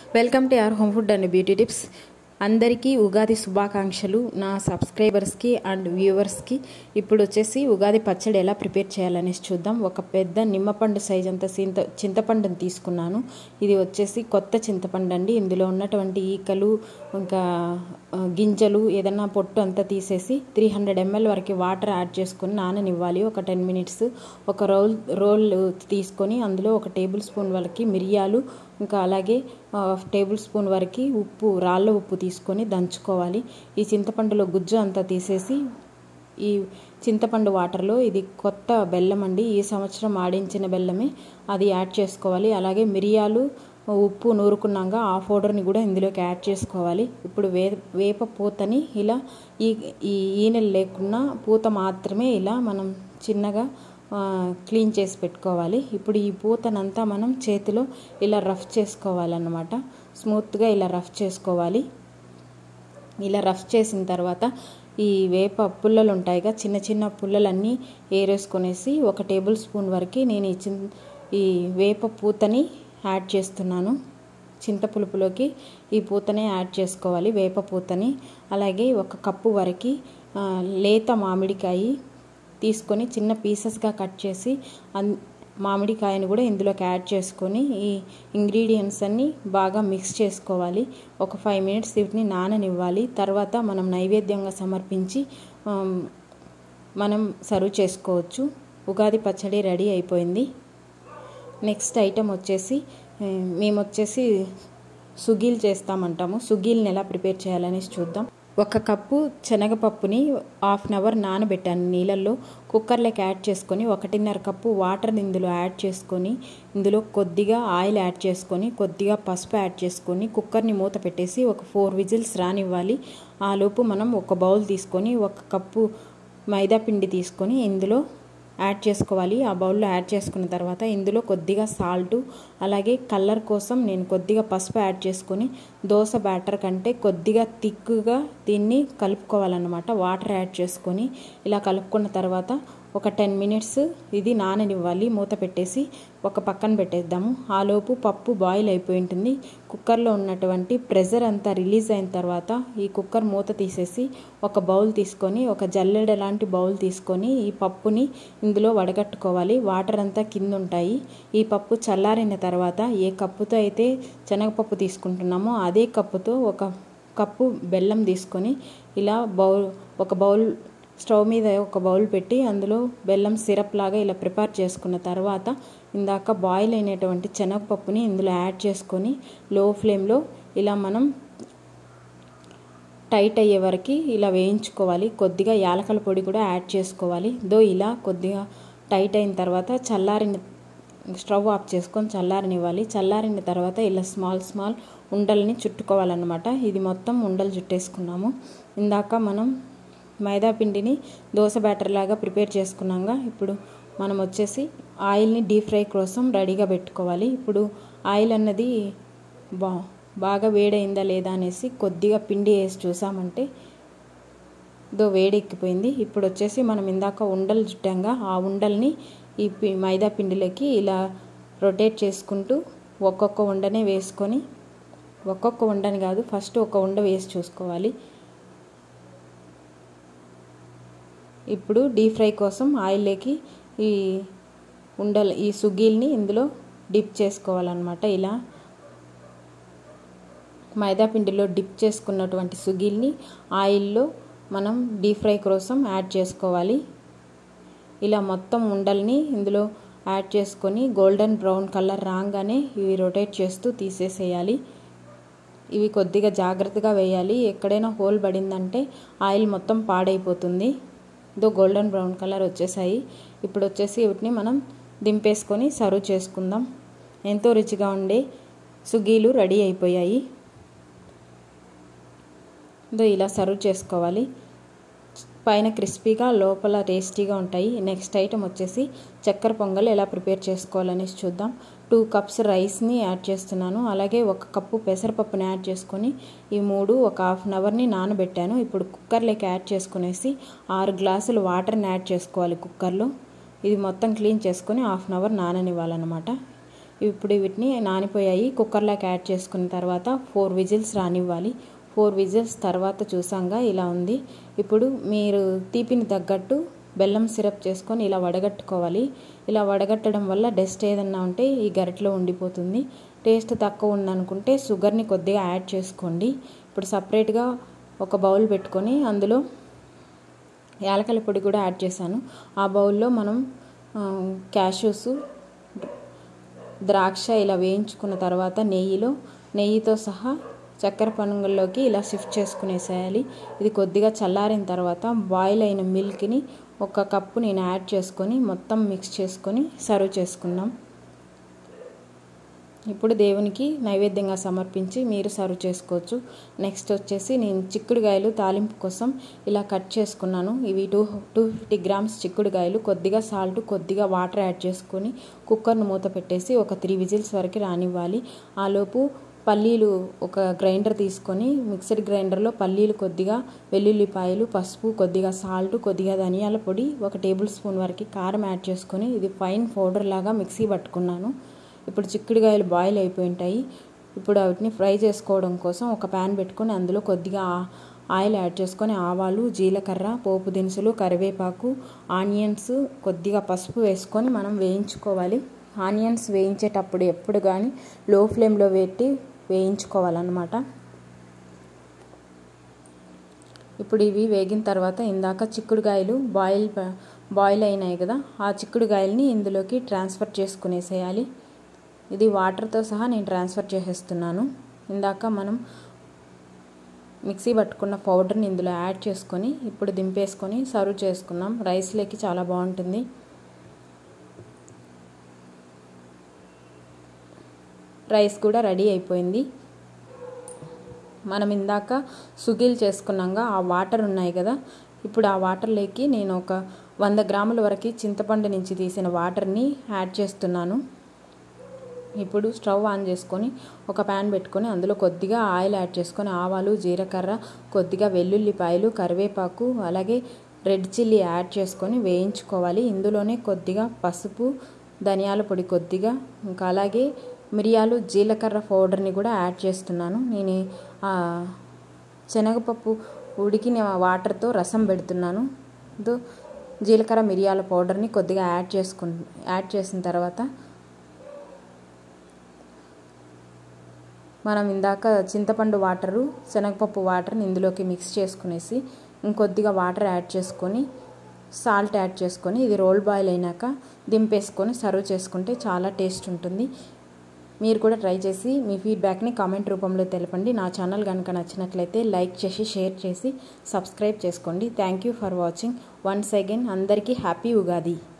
welcome to our home food and beauty tips అందరికీ ఉగాది శుభాకాంక్షలు నా సబ్స్క్రైబర్స్కి అండ్ వ్యూవర్స్కి ఇప్పుడు వచ్చేసి ఉగాది పచ్చడి ఎలా ప్రిపేర్ చేయాలనేసి చూద్దాం ఒక పెద్ద నిమ్మపండు సైజ్ అంత చింత చింతపండుని తీసుకున్నాను ఇది వచ్చేసి కొత్త చింతపండు అండి ఇందులో ఉన్నటువంటి ఈకలు ఇంకా ఆ, గింజలు ఏదన్నా పొట్టు అంతా తీసేసి త్రీ హండ్రెడ్ ఎంఎల్ వరకు వాటర్ యాడ్ చేసుకొని నాననివ్వాలి ఒక టెన్ మినిట్స్ ఒక రోల్ రోల్ తీసుకొని అందులో ఒక టేబుల్ స్పూన్ వరకు మిరియాలు ఇంకా అలాగే ఆ, టేబుల్ స్పూన్ వరకు ఉప్పు రాళ్ళ ఉప్పు తీసుకొని దంచుకోవాలి ఈ చింతపండులో గుజ్జు అంతా తీసేసి ఈ చింతపండు వాటర్లో ఇది కొత్త బెల్లం అండి ఈ సంవత్సరం ఆడించిన బెల్లమే అది యాడ్ చేసుకోవాలి అలాగే మిరియాలు ఉప్పు నూరుకున్నాక ఆ పౌడర్ని కూడా ఇందులోకి యాడ్ చేసుకోవాలి ఇప్పుడు వే వేప పూతని ఇలా ఈ ఈ ఈనెలు లేకుండా పూత మాత్రమే ఇలా మనం చిన్నగా ఆ, క్లీన్ చేసి పెట్టుకోవాలి ఇప్పుడు ఈ పూతనంతా మనం చేతిలో ఇలా రఫ్ చేసుకోవాలన్నమాట స్మూత్గా ఇలా రఫ్ చేసుకోవాలి ఇలా రఫ్ చేసిన తర్వాత ఈ వేప పుల్లలు ఉంటాయిగా చిన్న చిన్న పుల్లలన్నీ ఏరేసుకొనేసి ఒక టేబుల్ స్పూన్ వరకు నేను ఈ చిన్ ఈ వేప పూతని యాడ్ చేస్తున్నాను చింతపులుపులోకి ఈ పూతనే యాడ్ చేసుకోవాలి వేప పూతని అలాగే ఒక కప్పు వరకు ఆ, లేత మామిడికాయ తీసుకొని చిన్న పీసెస్గా కట్ చేసి అన్ మామిడికాయను కూడా ఇందులోకి యాడ్ చేసుకొని ఈ ఇంగ్రీడియంట్స్ అన్నీ బాగా మిక్స్ చేసుకోవాలి ఒక ఫైవ్ మినిట్స్ వీటిని నాననివ్వాలి తర్వాత మనం నైవేద్యంగా సమర్పించి ఆమ్, మనం సర్వ్ చేసుకోవచ్చు ఉగాది పచ్చడి రెడీ అయిపోయింది నెక్స్ట్ ఐటెం వచ్చేసి ఆ, మేము వచ్చేసి సుగీలు చేస్తామంటాము సుగీల్ని ఎలా ప్రిపేర్ చేయాలనేసి చూద్దాం ఒక కప్పు శనగపప్పుని హాఫ్ అన్ అవర్ నానబెట్టాను నీళ్ళల్లో కుక్కర్లోకి యాడ్ చేసుకొని ఒకటిన్నర కప్పు వాటర్ని ఇందులో యాడ్ చేసుకొని ఇందులో కొద్దిగా ఆయిల్ యాడ్ చేసుకొని కొద్దిగా పసుపు యాడ్ చేసుకొని కుక్కర్ని మూత పెట్టేసి ఒక ఫోర్ విజిల్స్ రానివ్వాలి ఆ లోపు మనం ఒక బౌల్ తీసుకొని ఒక కప్పు మైదా పిండి తీసుకొని ఇందులో యాడ్ చేసుకోవాలి ఆ బౌల్లో యాడ్ చేసుకున్న తర్వాత ఇందులో కొద్దిగా సాల్ట్ అలాగే కలర్ కోసం నేను కొద్దిగా పసుపు యాడ్ చేసుకొని దోశ బ్యాటర్ కంటే కొద్దిగా థిక్గా దీన్ని కలుపుకోవాలన్నమాట వాటర్ యాడ్ చేసుకొని ఇలా కలుపుకున్న తర్వాత ఒక టెన్ మినిట్స్ ఇది నాననివ్వాలి మూత పెట్టేసి ఒక పక్కన పెట్టేద్దాము ఆలోపు పప్పు బాయిల్ అయిపోయి ఉంటుంది కుక్కర్లో ఉన్నటువంటి ప్రెజర్ అంతా రిలీజ్ అయిన తర్వాత ఈ కుక్కర్ మూత తీసేసి ఒక బౌల్ తీసుకొని ఒక జల్లెడ లాంటి బౌల్ తీసుకొని ఈ పప్పుని ఇందులో వడగట్టుకోవాలి వాటర్ అంతా కింద ఉంటాయి ఈ పప్పు చల్లారిన తర్వాత ఏ కప్పుతో అయితే శనగపప్పు తీసుకుంటున్నామో అదే కప్పుతో ఒక కప్పు బెల్లం తీసుకొని ఇలా బౌల్ ఒక బౌల్ స్టవ్ మీద ఒక బౌల్ పెట్టి అందులో బెల్లం సిరప్ లాగా ఇలా ప్రిపేర్ చేసుకున్న తర్వాత ఇందాక బాయిల్ అయినటువంటి శనగపప్పుని ఇందులో యాడ్ చేసుకొని లో ఫ్లేమ్లో ఇలా మనం టైట్ అయ్యే వరకు ఇలా వేయించుకోవాలి కొద్దిగా యాలకల పొడి కూడా యాడ్ చేసుకోవాలి దో ఇలా కొద్దిగా టైట్ అయిన తర్వాత చల్లారిన స్టవ్ ఆఫ్ చేసుకొని చల్లారనివ్వాలి చల్లారిన తర్వాత ఇలా స్మాల్ స్మాల్ ఉండల్ని చుట్టుకోవాలన్నమాట ఇది మొత్తం ఉండలు చుట్టేసుకున్నాము ఇందాక మనం మైదా పిండిని దోశ బ్యాటర్ లాగా ప్రిపేర్ చేసుకున్నాక ఇప్పుడు మనం వచ్చేసి ఆయిల్ని డీప్ ఫ్రై కోసం రెడీగా పెట్టుకోవాలి ఇప్పుడు ఆయిల్ అన్నది బా బాగా వేడైందా లేదా అనేసి కొద్దిగా పిండి వేసి చూసామంటే దో వేడెక్కిపోయింది ఇప్పుడు వచ్చేసి మనం ఇందాక ఉండలు చుట్టాంగా ఆ ఉండల్ని ఈ పి మైదా పిండిలోకి ఇలా రొటేట్ చేసుకుంటూ ఒక్కొక్క ఉండనే వేసుకొని ఒక్కొక్క ఉండని కాదు ఫస్ట్ ఒక ఉండ వేసి చూసుకోవాలి ఇప్పుడు డీప్ ఫ్రై కోసం ఆయిల్లోకి ఈ ఉండలు ఈ సుగీల్ని ఇందులో డిప్ చేసుకోవాలన్నమాట ఇలా మైదా పిండిలో డిప్ చేసుకున్నటువంటి సుగీల్ని ఆయిల్లో మనం డీప్ ఫ్రై కోసం యాడ్ చేసుకోవాలి ఇలా మొత్తం ఉండల్ని ఇందులో యాడ్ చేసుకొని గోల్డెన్ బ్రౌన్ కలర్ రాగానే ఇవి రొటేట్ చేస్తూ తీసేసేయాలి ఇవి కొద్దిగా జాగ్రత్తగా వేయాలి ఎక్కడైనా హోల్ పడిందంటే ఆయిల్ మొత్తం పాడైపోతుంది దో గోల్డెన్ బ్రౌన్ కలర్ వచ్చేసాయి ఇప్పుడు వచ్చేసి వీటిని మనం దింపేసుకొని సర్వ్ చేసుకుందాం ఎంతో రుచిగా ఉండే సుగీలు రెడీ అయిపోయాయి దో ఇలా సర్వ్ చేసుకోవాలి పైన క్రిస్పీగా లోపల టేస్టీగా ఉంటాయి నెక్స్ట్ ఐటమ్ వచ్చేసి చక్కెర పొంగల్ ఎలా ప్రిపేర్ చేసుకోవాలనేసి చూద్దాం టూ కప్స్ రైస్ని యాడ్ చేస్తున్నాను అలాగే ఒక కప్పు పెసరపప్పుని యాడ్ చేసుకొని ఈ మూడు ఒక హాఫ్ అన్ అవర్ని నానబెట్టాను ఇప్పుడు కుక్కర్లోకి యాడ్ చేసుకునేసి ఆరు గ్లాసులు వాటర్ని యాడ్ చేసుకోవాలి కుక్కర్లో ఇది మొత్తం క్లీన్ చేసుకొని హాఫ్ అన్ అవర్ నాననివ్వాలన్నమాట ఇప్పుడు వీటిని నానిపోయాయి కుక్కర్లోకి యాడ్ చేసుకున్న తర్వాత ఫోర్ విజిల్స్ రానివ్వాలి ఫోర్ విజిల్స్ తర్వాత చూసాంగా ఇలా ఉంది ఇప్పుడు మీరు తీపిని తగ్గట్టు బెల్లం సిరప్ చేసుకొని ఇలా వడగట్టుకోవాలి ఇలా వడగట్టడం వల్ల డస్ట్ ఏదన్నా ఉంటే ఈ గరిటలో ఉండిపోతుంది టేస్ట్ తక్కువ ఉందనుకుంటే షుగర్ని కొద్దిగా యాడ్ చేసుకోండి ఇప్పుడు సపరేట్గా ఒక బౌల్ పెట్టుకొని అందులో యాలకల పొడి కూడా యాడ్ చేశాను ఆ బౌల్లో మనం క్యాషూస్ ద్రాక్ష ఇలా వేయించుకున్న తర్వాత నెయ్యిలో నెయ్యితో సహా చక్కెర పనుగల్లోకి ఇలా షిఫ్ట్ చేసుకునేసేయాలి ఇది కొద్దిగా చల్లారిన తర్వాత బాయిల్ అయిన మిల్క్ని ఒక కప్పు నేను యాడ్ చేసుకొని మొత్తం మిక్స్ చేసుకొని సర్వ్ చేసుకున్నాం ఇప్పుడు దేవునికి నైవేద్యంగా సమర్పించి మీరు సర్వ్ చేసుకోవచ్చు నెక్స్ట్ వచ్చేసి నేను చిక్కుడుగాయలు తాలింపు కోసం ఇలా కట్ చేసుకున్నాను ఇవి టూ టూ ఫిఫ్టీ గ్రామ్స్ చిక్కుడుగాయలు కొద్దిగా సాల్ట్ కొద్దిగా వాటర్ యాడ్ చేసుకొని కుక్కర్ను మూత పెట్టేసి ఒక త్రీ విజిల్స్ వరకు రానివ్వాలి ఆలోపు పల్లీలు ఒక గ్రైండర్ తీసుకొని మిక్సర్ గ్రైండర్లో పల్లీలు కొద్దిగా వెల్లుల్లిపాయలు పసుపు కొద్దిగా సాల్ట్ కొద్దిగా ధనియాల పొడి ఒక టేబుల్ స్పూన్ వరకు కారం యాడ్ చేసుకొని ఇది ఫైన్ పౌడర్ లాగా మిక్సీ పట్టుకున్నాను ఇప్పుడు చిక్కుడుకాయలు బాయిల్ అయిపోయి ఉంటాయి ఇప్పుడు వాటిని ఫ్రై చేసుకోవడం కోసం ఒక ప్యాన్ పెట్టుకొని అందులో కొద్దిగా ఆయిల్ యాడ్ చేసుకొని ఆవాలు జీలకర్ర పోపు దినుసులు కరివేపాకు ఆనియన్స్ కొద్దిగా పసుపు వేసుకొని మనం వేయించుకోవాలి ఆనియన్స్ వేయించేటప్పుడు ఎప్పుడు కానీ లో ఫ్లేమ్లో పెట్టి వేయించుకోవాలన్నమాట ఇప్పుడు ఇవి వేగిన తర్వాత ఇందాక చిక్కుడుకాయలు బాయిల్ బాయిల్ అయినాయి కదా ఆ చిక్కుడుకాయలని ఇందులోకి ట్రాన్స్ఫర్ చేసుకునేసేయాలి ఇది వాటర్తో సహా నేను ట్రాన్స్ఫర్ చేసేస్తున్నాను ఇందాక మనం మిక్సీ పట్టుకున్న పౌడర్ని ఇందులో యాడ్ చేసుకొని ఇప్పుడు దింపేసుకొని సర్వ్ చేసుకున్నాం రైస్లోకి చాలా బాగుంటుంది రైస్ కూడా రెడీ అయిపోయింది మనం ఇందాక సుగీలు చేసుకున్నాక ఆ వాటర్ ఉన్నాయి కదా ఇప్పుడు ఆ వాటర్లోకి నేను ఒక వంద గ్రాముల వరకు చింతపండు నుంచి తీసిన వాటర్ని యాడ్ చేస్తున్నాను ఇప్పుడు స్టవ్ ఆన్ చేసుకొని ఒక ప్యాన్ పెట్టుకొని అందులో కొద్దిగా ఆయిల్ యాడ్ చేసుకొని ఆవాలు జీలకర్ర కొద్దిగా వెల్లుల్లిపాయలు కరివేపాకు అలాగే రెడ్ చిల్లీ యాడ్ చేసుకొని వేయించుకోవాలి ఇందులోనే కొద్దిగా పసుపు ధనియాల పొడి కొద్దిగా ఇంకా అలాగే మిరియాలు జీలకర్ర పౌడర్ని కూడా యాడ్ చేస్తున్నాను నేను శనగపప్పు ఉడికిన వాటర్తో రసం పెడుతున్నాను జీలకర్ర మిరియాల పౌడర్ని కొద్దిగా యాడ్ చేసుకు యాడ్ చేసిన తర్వాత మనం ఇందాక చింతపండు వాటరు శనగపప్పు వాటర్ని ఇందులోకి మిక్స్ చేసుకునేసి ఇంకొద్దిగా వాటర్ యాడ్ చేసుకొని సాల్ట్ యాడ్ చేసుకొని ఇది రోల్ బాయిల్ అయినాక దింపేసుకొని సర్వ్ చేసుకుంటే చాలా టేస్ట్ ఉంటుంది మీరు కూడా ట్రై చేసి మీ ఫీడ్బ్యాక్ని కామెంట్ రూపంలో తెలపండి నా ఛానల్ కనుక నచ్చినట్లయితే లైక్ చేసి షేర్ చేసి సబ్స్క్రైబ్ చేసుకోండి thank you for watching once again అందరికీ హ్యాపీ ఉగాది